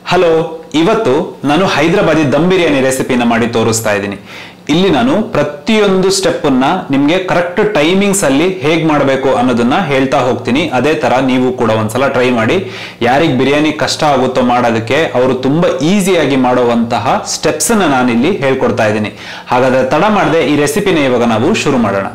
Hello ಇವತ್ತು ನಾನು ಹೈದರಾಬಾದಿ ದಮ್ ಬಿರಿಯಾನಿ ರೆಸಿಪಿನ ಮಾಡಿ ತೋರಿಸ್ತಾ ಇದ್ದೀನಿ ಇಲ್ಲಿ ನಾನು ಪ್ರತಿಯೊಂದು ಸ್ಟೆಪ್ ಅನ್ನ ನಿಮ್ಗೆ ಕರೆಕ್ಟ್ ಟೈಮಿಂಗ್ಸ್ ಅಲ್ಲಿ ಹೇಗ್ ಮಾಡಬೇಕು ಅನ್ನೋದನ್ನ ಹೇಳ್ತಾ ಹೋಗ್ತೀನಿ ಅದೇ ತರ ನೀವು ಕೂಡ ಒಂದ್ಸಲ ಟ್ರೈ ಮಾಡಿ ಯಾರಿಗ್ ಬಿರಿಯಾನಿ ಕಷ್ಟ ಆಗುತ್ತೋ ಮಾಡೋದಕ್ಕೆ ಅವರು ತುಂಬಾ ಈಸಿಯಾಗಿ ಮಾಡುವಂತಹ ಸ್ಟೆಪ್ಸ್ ಅನ್ನ ನಾನು ಇಲ್ಲಿ ಹೇಳ್ಕೊಡ್ತಾ ಇದ್ದೀನಿ ಹಾಗಾದ್ರೆ ತಡ ಮಾಡದೆ ಈ ರೆಸಿಪಿನ ಇವಾಗ ನಾವು ಶುರು ಮಾಡೋಣ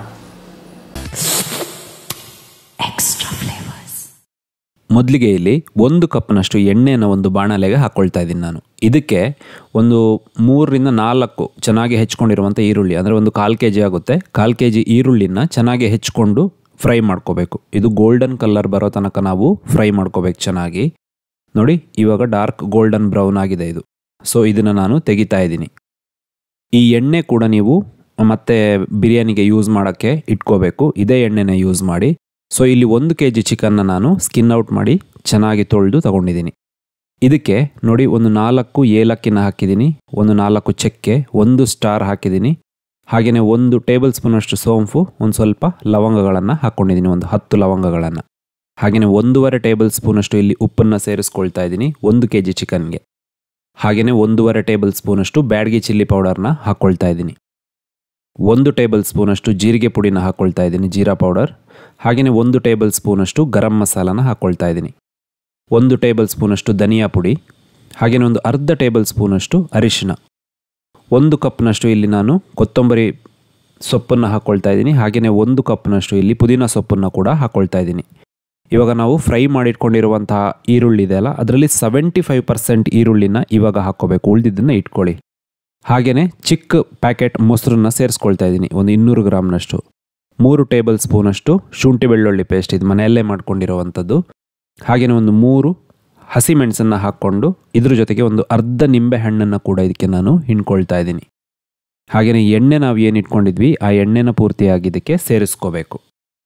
extra flavors. ಮೊದಲಿಗೆ ಇಲ್ಲಿ ಒಂದು ಕಪ್ನಷ್ಟು ಎಣ್ಣೆನ ಒಂದು ಬಾಣಲೆಗೆ ಹಾಕ್ಕೊಳ್ತಾ ಇದ್ದೀನಿ ನಾನು ಇದಕ್ಕೆ ಒಂದು ಮೂರರಿಂದ ನಾಲ್ಕು ಚೆನ್ನಾಗಿ ಹೆಚ್ಕೊಂಡಿರುವಂಥ ಈರುಳ್ಳಿ ಅಂದರೆ ಒಂದು ಕಾಲು ಕೆ ಜಿ ಆಗುತ್ತೆ ಕಾಲು ಕೆ ಜಿ ಈರುಳ್ಳಿನ ಚೆನ್ನಾಗಿ ಹೆಚ್ಕೊಂಡು ಫ್ರೈ ಮಾಡ್ಕೋಬೇಕು ಇದು ಗೋಲ್ಡನ್ ಕಲರ್ ಬರೋ ತನಕ ನಾವು ಫ್ರೈ ಮಾಡ್ಕೋಬೇಕು ಚೆನ್ನಾಗಿ ನೋಡಿ ಇವಾಗ ಡಾರ್ಕ್ ಗೋಲ್ಡನ್ ಬ್ರೌನ್ ಆಗಿದೆ ಇದು ಸೊ ಇದನ್ನು ನಾನು ತೆಗಿತಾ ಇದ್ದೀನಿ ಈ ಎಣ್ಣೆ ಕೂಡ ನೀವು ಮತ್ತೆ ಬಿರಿಯಾನಿಗೆ ಯೂಸ್ ಮಾಡೋಕ್ಕೆ ಇಟ್ಕೋಬೇಕು ಇದೇ ಎಣ್ಣೆನ ಯೂಸ್ ಮಾಡಿ ಸೊ ಇಲ್ಲಿ ಒಂದು ಕೆ ಜಿ ಚಿಕನ್ನ ನಾನು ಸ್ಕಿನ್ ಔಟ್ ಮಾಡಿ ಚೆನ್ನಾಗಿ ತೊಳೆದು ತಗೊಂಡಿದ್ದೀನಿ ಇದಕ್ಕೆ ನೋಡಿ ಒಂದು ನಾಲ್ಕು ಏಲಕ್ಕಿನ ಹಾಕಿದ್ದೀನಿ ಒಂದು ನಾಲ್ಕು ಚಕ್ಕೆ ಒಂದು ಸ್ಟಾರ್ ಹಾಕಿದ್ದೀನಿ ಹಾಗೆಯೇ ಒಂದು ಟೇಬಲ್ ಸ್ಪೂನಷ್ಟು ಸೋಂಪು ಒಂದು ಸ್ವಲ್ಪ ಲವಂಗಗಳನ್ನು ಹಾಕ್ಕೊಂಡಿದ್ದೀನಿ ಒಂದು ಹತ್ತು ಲವಂಗಗಳನ್ನು ಹಾಗೆಯೇ ಒಂದೂವರೆ ಟೇಬಲ್ ಸ್ಪೂನಷ್ಟು ಇಲ್ಲಿ ಉಪ್ಪನ್ನು ಸೇರಿಸ್ಕೊಳ್ತಾ ಇದ್ದೀನಿ ಒಂದು ಕೆ ಜಿ ಚಿಕನ್ಗೆ ಹಾಗೆಯೇ ಒಂದೂವರೆ ಟೇಬಲ್ ಸ್ಪೂನಷ್ಟು ಬ್ಯಾಡ್ಗಿ ಚಿಲ್ಲಿ ಪೌಡರ್ನ ಹಾಕ್ಕೊಳ್ತಾ ಇದ್ದೀನಿ ಒಂದು ಟೇಬಲ್ ಸ್ಪೂನಷ್ಟು ಜೀರಿಗೆ ಪುಡಿನ ಹಾಕ್ಕೊಳ್ತಾ ಇದ್ದೀನಿ ಜೀರಾ ಪೌಡರ್ ಹಾಗೆಯೇ ಒಂದು ಟೇಬಲ್ ಸ್ಪೂನಷ್ಟು ಗರಂ ಮಸಾಲಾನ ಹಾಕ್ಕೊಳ್ತಾ ಇದ್ದೀನಿ ಒಂದು ಟೇಬಲ್ ಸ್ಪೂನಷ್ಟು ಧನಿಯಾ ಪುಡಿ ಹಾಗೆಯೇ ಒಂದು ಅರ್ಧ ಟೇಬಲ್ ಸ್ಪೂನಷ್ಟು ಅರಿಶಿನ ಒಂದು ಕಪ್ನಷ್ಟು ಇಲ್ಲಿ ನಾನು ಕೊತ್ತಂಬರಿ ಸೊಪ್ಪನ್ನು ಹಾಕ್ಕೊಳ್ತಾ ಇದ್ದೀನಿ ಹಾಗೆಯೇ ಒಂದು ಕಪ್ನಷ್ಟು ಇಲ್ಲಿ ಪುದೀನ ಸೊಪ್ಪನ್ನು ಕೂಡ ಹಾಕ್ಕೊಳ್ತಾ ಇದ್ದೀನಿ ಇವಾಗ ನಾವು ಫ್ರೈ ಮಾಡಿಟ್ಕೊಂಡಿರುವಂತಹ ಈರುಳ್ಳಿ ಇದೆ ಅಲ್ಲ ಅದರಲ್ಲಿ ಸೆವೆಂಟಿ ಫೈವ್ ಪರ್ಸೆಂಟ್ ಈರುಳ್ಳಿನ ಇವಾಗ ಹಾಕ್ಕೋಬೇಕು ಉಳಿದಿದ್ದನ್ನು ಇಟ್ಕೊಳ್ಳಿ ಹಾಗೆಯೇ ಚಿಕ್ಕ ಪ್ಯಾಕೆಟ್ ಮೊಸರನ್ನ ಸೇರಿಸ್ಕೊಳ್ತಾ ಇದ್ದೀನಿ ಒಂದು ಇನ್ನೂರು ಗ್ರಾಮ್ನಷ್ಟು ಮೂರು ಟೇಬಲ್ ಸ್ಪೂನಷ್ಟು ಶುಂಠಿ ಬೆಳ್ಳುಳ್ಳಿ ಪೇಸ್ಟ್ ಇದು ಮನೆಯಲ್ಲೇ ಮಾಡ್ಕೊಂಡಿರುವಂಥದ್ದು ಹಾಗೆಯೇ ಒಂದು ಮೂರು ಹಸಿಮೆಣಸನ್ನು ಹಾಕ್ಕೊಂಡು ಇದ್ರ ಜೊತೆಗೆ ಒಂದು ಅರ್ಧ ನಿಂಬೆ ಹಣ್ಣನ್ನು ಕೂಡ ಇದಕ್ಕೆ ನಾನು ಹಿಂಡ್ಕೊಳ್ತಾ ಇದ್ದೀನಿ ಹಾಗೆಯೇ ಎಣ್ಣೆ ನಾವು ಏನು ಇಟ್ಕೊಂಡಿದ್ವಿ ಆ ಎಣ್ಣೆನ ಪೂರ್ತಿಯಾಗಿ ಇದಕ್ಕೆ ಸೇರಿಸ್ಕೋಬೇಕು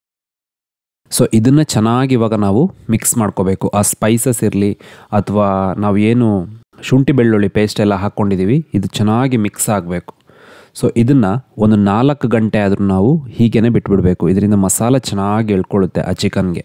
ಸೊ ಇದನ್ನು ಚೆನ್ನಾಗಿ ಇವಾಗ ನಾವು ಮಿಕ್ಸ್ ಮಾಡ್ಕೋಬೇಕು ಆ ಸ್ಪೈಸಸ್ ಇರಲಿ ಅಥವಾ ನಾವು ಏನು ಶುಂಠಿ ಬೆಳ್ಳುಳ್ಳಿ ಪೇಸ್ಟ್ ಎಲ್ಲ ಹಾಕ್ಕೊಂಡಿದ್ದೀವಿ ಇದು ಚೆನ್ನಾಗಿ ಮಿಕ್ಸ್ ಆಗಬೇಕು ಸೊ ಇದನ್ನು ಒಂದು ನಾಲ್ಕು ಗಂಟೆ ಆದರೂ ನಾವು ಹೀಗೇ ಬಿಟ್ಬಿಡಬೇಕು ಇದರಿಂದ ಮಸಾಲ ಚೆನ್ನಾಗಿ ಎಳ್ಕೊಳ್ಳುತ್ತೆ ಆ ಚಿಕನ್ಗೆ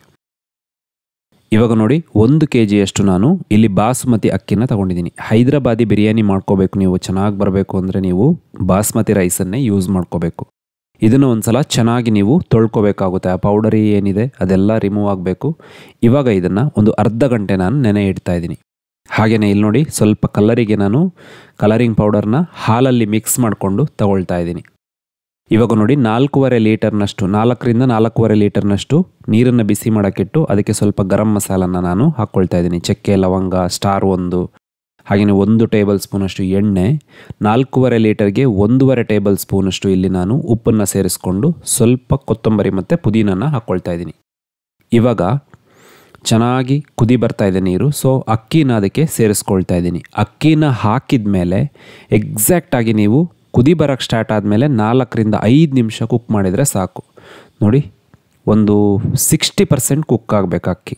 ಇವಾಗ ನೋಡಿ ಒಂದು ಕೆ ಜಿಯಷ್ಟು ನಾನು ಇಲ್ಲಿ ಬಾಸುಮತಿ ಅಕ್ಕಿನ ತಗೊಂಡಿದ್ದೀನಿ ಹೈದರಾಬಾದಿ ಬಿರಿಯಾನಿ ಮಾಡ್ಕೋಬೇಕು ನೀವು ಚೆನ್ನಾಗಿ ಬರಬೇಕು ಅಂದರೆ ನೀವು ಬಾಸ್ಮತಿ ರೈಸನ್ನೇ ಯೂಸ್ ಮಾಡ್ಕೋಬೇಕು ಇದನ್ನು ಒಂದ್ಸಲ ಚೆನ್ನಾಗಿ ನೀವು ತೊಳ್ಕೊಬೇಕಾಗುತ್ತೆ ಆ ಪೌಡರಿ ಏನಿದೆ ಅದೆಲ್ಲ ರಿಮೂವ್ ಆಗಬೇಕು ಇವಾಗ ಇದನ್ನು ಒಂದು ಅರ್ಧ ಗಂಟೆ ನಾನು ನೆನೆ ಇಡ್ತಾ ಇದ್ದೀನಿ ಹಾಗೆಯೇ ಇಲ್ಲಿ ನೋಡಿ ಸ್ವಲ್ಪ ಕಲರಿಗೆ ನಾನು ಕಲರಿಂಗ್ ಪೌಡರ್ನ ಹಾಲಲ್ಲಿ ಮಿಕ್ಸ್ ಮಾಡಿಕೊಂಡು ತಗೊಳ್ತಾ ಇದ್ದೀನಿ ಇವಾಗ ನೋಡಿ ನಾಲ್ಕೂವರೆ ಲೀಟರ್ನಷ್ಟು ನಾಲ್ಕರಿಂದ ನಾಲ್ಕೂವರೆ ಲೀಟರ್ನಷ್ಟು ನೀರನ್ನು ಬಿಸಿ ಮಾಡೋಕ್ಕಿಟ್ಟು ಅದಕ್ಕೆ ಸ್ವಲ್ಪ ಗರಂ ಮಸಾಲನ ನಾನು ಹಾಕ್ಕೊಳ್ತಾ ಇದ್ದೀನಿ ಚಕ್ಕೆ ಲವಂಗ ಸ್ಟಾರ್ ಒಂದು ಹಾಗೆಯೇ ಒಂದು ಟೇಬಲ್ ಸ್ಪೂನಷ್ಟು ಎಣ್ಣೆ ನಾಲ್ಕೂವರೆ ಲೀಟರ್ಗೆ ಒಂದೂವರೆ ಟೇಬಲ್ ಸ್ಪೂನಷ್ಟು ಇಲ್ಲಿ ನಾನು ಉಪ್ಪನ್ನು ಸೇರಿಸ್ಕೊಂಡು ಸ್ವಲ್ಪ ಕೊತ್ತಂಬರಿ ಮತ್ತು ಪುದೀನನ ಹಾಕ್ಕೊಳ್ತಾ ಇದ್ದೀನಿ ಇವಾಗ ಚೆನ್ನಾಗಿ ಕುದಿ ಬರ್ತಾ ಇದೆ ನೀರು ಸೊ ಅಕ್ಕಿನ ಅದಕ್ಕೆ ಸೇರಿಸ್ಕೊಳ್ತಾ ಇದ್ದೀನಿ ಅಕ್ಕಿನ ಹಾಕಿದ ಮೇಲೆ ಎಕ್ಸಾಕ್ಟಾಗಿ ನೀವು ಕುದಿ ಬರೋಕ್ಕೆ ಸ್ಟಾರ್ಟ್ ಆದಮೇಲೆ ನಾಲ್ಕರಿಂದ ಐದು ನಿಮಿಷ ಕುಕ್ ಮಾಡಿದರೆ ಸಾಕು ನೋಡಿ ಒಂದು ಸಿಕ್ಸ್ಟಿ ಪರ್ಸೆಂಟ್ ಕುಕ್ ಆಗಬೇಕು ಅಕ್ಕಿ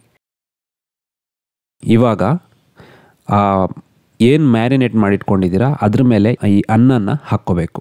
ಇವಾಗ ಆ ಏನು ಮ್ಯಾರಿನೇಟ್ ಮಾಡಿಟ್ಕೊಂಡಿದ್ದೀರಾ ಅದ್ರ ಮೇಲೆ ಈ ಅನ್ನನ ಹಾಕ್ಕೋಬೇಕು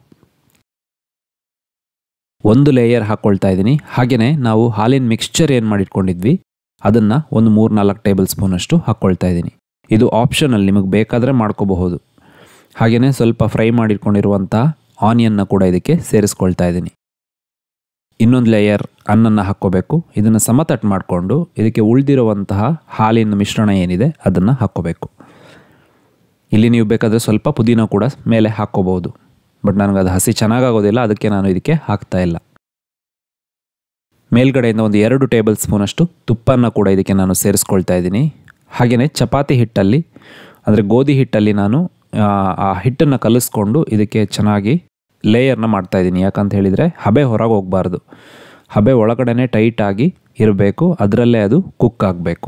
ಒಂದು ಲೇಯರ್ ಹಾಕ್ಕೊಳ್ತಾ ಇದ್ದೀನಿ ಹಾಗೆಯೇ ನಾವು ಹಾಲಿನ ಮಿಕ್ಸ್ಚರ್ ಏನು ಮಾಡಿಟ್ಕೊಂಡಿದ್ವಿ ಅದನ್ನು ಒಂದು ಮೂರು ನಾಲ್ಕು ಟೇಬಲ್ ಸ್ಪೂನಷ್ಟು ಹಾಕ್ಕೊಳ್ತಾ ಇದ್ದೀನಿ ಇದು ಆಪ್ಷನಲ್ ನಿಮಗೆ ಬೇಕಾದರೆ ಮಾಡ್ಕೋಬಹುದು ಹಾಗೆಯೇ ಸ್ವಲ್ಪ ಫ್ರೈ ಮಾಡಿಟ್ಕೊಂಡಿರುವಂಥ ಆನಿಯನ್ನ ಕೂಡ ಇದಕ್ಕೆ ಸೇರಿಸ್ಕೊಳ್ತಾ ಇದ್ದೀನಿ ಇನ್ನೊಂದು ಲೇಯರ್ ಅನ್ನನ್ನು ಹಾಕ್ಕೋಬೇಕು ಇದನ್ನು ಸಮತಟ್ಟು ಮಾಡಿಕೊಂಡು ಇದಕ್ಕೆ ಉಳಿದಿರುವಂತಹ ಹಾಲಿನ ಮಿಶ್ರಣ ಏನಿದೆ ಅದನ್ನು ಹಾಕ್ಕೋಬೇಕು ಇಲ್ಲಿ ನೀವು ಬೇಕಾದರೆ ಸ್ವಲ್ಪ ಪುದೀನ ಕೂಡ ಮೇಲೆ ಹಾಕ್ಕೋಬಹುದು ಬಟ್ ನನಗೆ ಅದು ಹಸಿ ಚೆನ್ನಾಗಾಗೋದಿಲ್ಲ ಅದಕ್ಕೆ ನಾನು ಇದಕ್ಕೆ ಹಾಕ್ತಾ ಇಲ್ಲ ಮೇಲ್ಗಡೆಯಿಂದ ಒಂದು ಎರಡು ಟೇಬಲ್ ಸ್ಪೂನಷ್ಟು ತುಪ್ಪನ ಕೂಡ ಇದಕ್ಕೆ ನಾನು ಸೇರಿಸ್ಕೊಳ್ತಾ ಇದ್ದೀನಿ ಹಾಗೆಯೇ ಚಪಾತಿ ಹಿಟ್ಟಲ್ಲಿ ಅಂದರೆ ಗೋಧಿ ಹಿಟ್ಟಲ್ಲಿ ನಾನು ಆ, ಆ ಹಿಟ್ಟನ್ನು ಕಲಿಸ್ಕೊಂಡು ಇದಕ್ಕೆ ಚೆನ್ನಾಗಿ ಲೇಯರ್ನ ಮಾಡ್ತಾ ಇದ್ದೀನಿ ಯಾಕಂತ ಹೇಳಿದರೆ ಹಬೆ ಹೊರಗೆ ಹೋಗಬಾರ್ದು ಹಬೆ ಒಳಗಡೆನೆ ಟೈಟಾಗಿ ಇರಬೇಕು ಅದರಲ್ಲೇ ಅದು ಕುಕ್ ಆಗಬೇಕು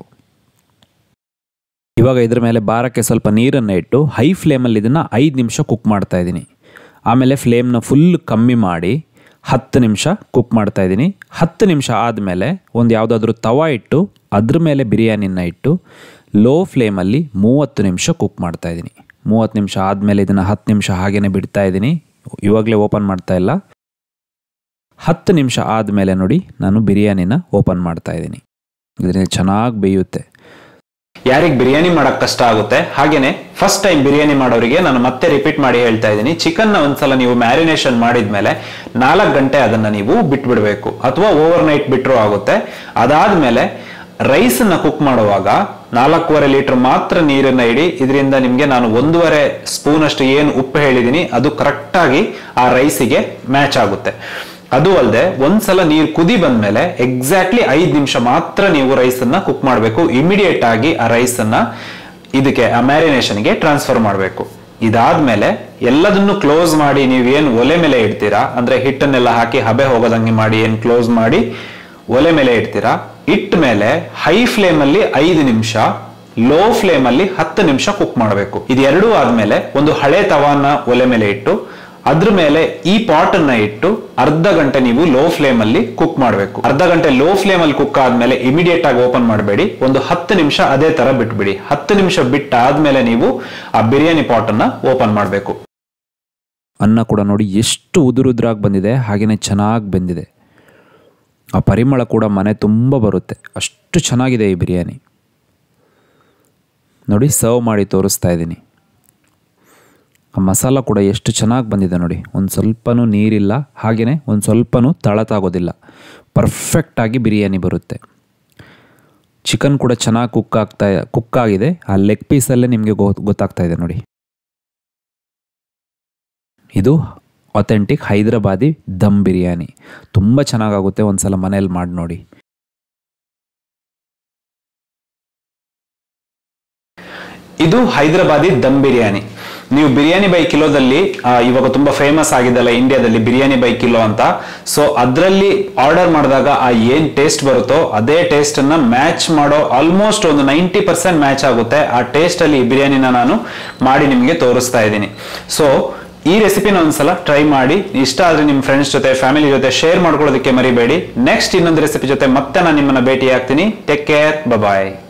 ಇವಾಗ ಇದ್ರ ಮೇಲೆ ಬಾರಕ್ಕೆ ಸ್ವಲ್ಪ ನೀರನ್ನು ಇಟ್ಟು ಹೈ ಫ್ಲೇಮಲ್ಲಿ ಇದನ್ನು ಐದು ನಿಮಿಷ ಕುಕ್ ಮಾಡ್ತಾ ಇದ್ದೀನಿ ಆಮೇಲೆ ಫ್ಲೇಮ್ನ ಫುಲ್ ಕಮ್ಮಿ ಮಾಡಿ ಹತ್ತು ನಿಮಿಷ ಕುಕ್ ಮಾಡ್ತಾ ಇದ್ದೀನಿ ಹತ್ತು ನಿಮಿಷ ಆದಮೇಲೆ ಒಂದು ಯಾವುದಾದ್ರೂ ತವ ಇಟ್ಟು ಅದ್ರ ಮೇಲೆ ಬಿರಿಯಾನಿನ ಇಟ್ಟು ಲೋ ಫ್ಲೇಮಲ್ಲಿ ಮೂವತ್ತು ನಿಮಿಷ ಕುಕ್ ಮಾಡ್ತಾ ಇದ್ದೀನಿ ಮೂವತ್ತು ನಿಮಿಷ ಆದಮೇಲೆ ಇದನ್ನು ಹತ್ತು ನಿಮಿಷ ಹಾಗೇ ಬಿಡ್ತಾ ಇದ್ದೀನಿ ಇವಾಗಲೇ ಓಪನ್ ಮಾಡ್ತಾ ಇಲ್ಲ ಹತ್ತು ನಿಮಿಷ ಆದಮೇಲೆ ನೋಡಿ ನಾನು ಬಿರಿಯಾನಿನ ಓಪನ್ ಮಾಡ್ತಾ ಇದ್ದೀನಿ ಇದರಿಂದ ಚೆನ್ನಾಗಿ ಬೇಯುತ್ತೆ ಯಾರಿಗೆ ಬಿರಿಯಾನಿ ಮಾಡಕ್ ಕಷ್ಟ ಆಗುತ್ತೆ ಹಾಗೇನೆ ಫಸ್ಟ್ ಟೈಮ್ ಬಿರಿಯಾನಿ ಮಾಡೋರಿಗೆ ನಾನು ಮತ್ತೆ ರಿಪೀಟ್ ಮಾಡಿ ಹೇಳ್ತಾ ಇದ್ದೀನಿ ಚಿಕನ್ ನ ಒಂದ್ಸಲ ನೀವು ಮ್ಯಾರಿನೇಷನ್ ಮಾಡಿದ್ಮೇಲೆ ನಾಲ್ಕು ಗಂಟೆ ಅದನ್ನ ನೀವು ಬಿಟ್ಬಿಡ್ಬೇಕು ಅಥವಾ ಓವರ್ ನೈಟ್ ಬಿಟ್ರು ಆಗುತ್ತೆ ಅದಾದ್ಮೇಲೆ ರೈಸ್ ನ ಕುಕ್ ಮಾಡುವಾಗ ನಾಲ್ಕೂವರೆ ಲೀಟರ್ ಮಾತ್ರ ನೀರನ್ನ ಇಡಿ ಇದರಿಂದ ನಿಮ್ಗೆ ನಾನು ಒಂದೂವರೆ ಸ್ಪೂನ್ ಅಷ್ಟು ಏನು ಉಪ್ಪು ಹೇಳಿದೀನಿ ಅದು ಕರೆಕ್ಟ್ ಆಗಿ ಆ ರೈಸಿಗೆ ಮ್ಯಾಚ್ ಆಗುತ್ತೆ ಅದು ಅಲ್ಲದೆ ಒಂದ್ಸಲ ನೀರು ಕುದಿ ಬಂದ್ಮೇಲೆ ಎಕ್ಸಾಕ್ಟ್ಲಿ ಐದ್ ನಿಮಿಷ ಮಾತ್ರ ನೀವು ರೈಸ್ ಅನ್ನ ಕುಕ್ ಮಾಡಬೇಕು ಇಮಿಡಿಯೇಟ್ ಆಗಿ ಆ ರೈಸ್ ಅನ್ನ ಇದಕ್ಕೆ ಆ ಮ್ಯಾರಿನೇಷನ್ಗೆ ಟ್ರಾನ್ಸ್ಫರ್ ಮಾಡಬೇಕು ಇದಾದ್ಮೇಲೆ ಎಲ್ಲದನ್ನು ಕ್ಲೋಸ್ ಮಾಡಿ ನೀವೇನು ಒಲೆ ಮೇಲೆ ಇಡ್ತೀರಾ ಅಂದ್ರೆ ಹಿಟ್ಟನ್ನೆಲ್ಲ ಹಾಕಿ ಹಬೆ ಹೋಗೋದಂಗೆ ಮಾಡಿ ಏನ್ ಕ್ಲೋಸ್ ಮಾಡಿ ಒಲೆ ಮೇಲೆ ಇಡ್ತೀರಾ ಇಟ್ಟ ಮೇಲೆ ಹೈ ಫ್ಲೇಮ್ ಅಲ್ಲಿ ಐದು ನಿಮಿಷ ಲೋ ಫ್ಲೇಮ್ ಅಲ್ಲಿ ಹತ್ತು ನಿಮಿಷ ಕುಕ್ ಮಾಡಬೇಕು ಇದೆರಡೂ ಆದ್ಮೇಲೆ ಒಂದು ಹಳೆ ತವಾನ ಒಲೆ ಮೇಲೆ ಇಟ್ಟು ಅದ್ರ ಮೇಲೆ ಈ ಪಾಟ್ ಅನ್ನ ಇಟ್ಟು ಅರ್ಧ ಗಂಟೆ ನೀವು ಲೋ ಫ್ಲೇಮ್ ಅಲ್ಲಿ ಕುಕ್ ಮಾಡಬೇಕು ಅರ್ಧ ಗಂಟೆ ಲೋ ಫ್ಲೇಮ್ ಅಲ್ಲಿ ಕುಕ್ ಆದ್ಮೇಲೆ ಇಮಿಡಿಯೇಟ್ ಆಗಿ ಓಪನ್ ಮಾಡಬೇಡಿ ಒಂದು ಹತ್ತು ನಿಮಿಷ ಅದೇ ತರ ಬಿಟ್ಬಿಡಿ ಹತ್ತು ನಿಮಿಷ ಬಿಟ್ಟಾದ್ಮೇಲೆ ನೀವು ಆ ಬಿರಿಯಾನಿ ಪಾಟ್ ಅನ್ನ ಓಪನ್ ಮಾಡಬೇಕು ಅನ್ನ ಕೂಡ ನೋಡಿ ಎಷ್ಟು ಉದುರುದ್ರಾಗಿ ಬಂದಿದೆ ಹಾಗೆಯೇ ಚೆನ್ನಾಗಿ ಬೆಂದಿದೆ ಆ ಪರಿಮಳ ಕೂಡ ಮನೆ ತುಂಬ ಬರುತ್ತೆ ಅಷ್ಟು ಚೆನ್ನಾಗಿದೆ ಈ ಬಿರಿಯಾನಿ ನೋಡಿ ಸರ್ವ್ ಮಾಡಿ ತೋರಿಸ್ತಾ ಇದ್ದೀನಿ ಆ ಮಸಾಲ ಕೂಡ ಎಷ್ಟು ಚೆನ್ನಾಗಿ ಬಂದಿದೆ ನೋಡಿ ಒಂದು ಸ್ವಲ್ಪನೂ ನೀರಿಲ್ಲ ಹಾಗೆಯೇ ಒಂದು ಸ್ವಲ್ಪನೂ ತಳತಾಗೋದಿಲ್ಲ ಪರ್ಫೆಕ್ಟಾಗಿ ಬಿರಿಯಾನಿ ಬರುತ್ತೆ ಚಿಕನ್ ಕೂಡ ಚೆನ್ನಾಗಿ ಕುಕ್ ಆಗ್ತಾ ಕುಕ್ ಆಗಿದೆ ಆ ಲೆಗ್ ಪೀಸಲ್ಲೇ ನಿಮಗೆ ಗೊ ಗೊತ್ತಾಗ್ತಾ ಇದೆ ನೋಡಿ ಇದು ಅಥೆಂಟಿಕ್ ಹೈದರಾಬಾದಿ ದಮ್ ಬಿರಿಯಾನಿ ತುಂಬ ಚೆನ್ನಾಗಾಗುತ್ತೆ ಒಂದ್ಸಲ ಮನೇಲಿ ಮಾಡಿ ನೋಡಿ ಇದು ಹೈದರಾಬಾದಿ ದಮ್ ಬಿರಿಯಾನಿ ನೀವು ಬಿರಿಯಾನಿ ಬೈ ಕಿಲೋದಲ್ಲಿ ಆ, ಇವಾಗ ತುಂಬಾ ಫೇಮಸ್ ಆಗಿದೆಲ್ಲ ಇಂಡಿಯಾದಲ್ಲಿ ಬಿರಿಯಾನಿ ಬೈ ಕಿಲೋ ಅಂತ ಸೊ ಅದರಲ್ಲಿ ಆರ್ಡರ್ ಮಾಡಿದಾಗ ಆ ಏನ್ ಟೇಸ್ಟ್ ಬರುತ್ತೋ ಅದೇ ಟೇಸ್ಟ್ ಅನ್ನ ಮ್ಯಾಚ್ ಮಾಡೋ ಆಲ್ಮೋಸ್ಟ್ ಒಂದು ನೈಂಟಿ ಪರ್ಸೆಂಟ್ ಮ್ಯಾಚ್ ಆಗುತ್ತೆ ಆ ಟೇಸ್ಟ್ ಅಲ್ಲಿ ಈ ಬಿರಿಯಾನಿನ ನಾನು ಮಾಡಿ ನಿಮಗೆ ತೋರಿಸ್ತಾ ಇದ್ದೀನಿ ಸೊ ಈ ರೆಸಿಪಿನ ಒಂದ್ಸಲ ಟ್ರೈ ಮಾಡಿ ಇಷ್ಟ ಆದ್ರೆ ನಿಮ್ಮ ಫ್ರೆಂಡ್ಸ್ ಜೊತೆ ಫ್ಯಾಮಿಲಿ ಜೊತೆ ಶೇರ್ ಮಾಡ್ಕೊಳ್ಳೋದಕ್ಕೆ ಮರಿಬೇಡಿ ನೆಕ್ಸ್ಟ್ ಇನ್ನೊಂದು ರೆಸಿಪಿ ಜೊತೆ ಮತ್ತೆ ನಾನು ನಿಮ್ಮನ್ನ ಭೇಟಿ ಆಗ್ತೀನಿ ಟೇಕ್ ಕೇರ್ ಬಾಯ್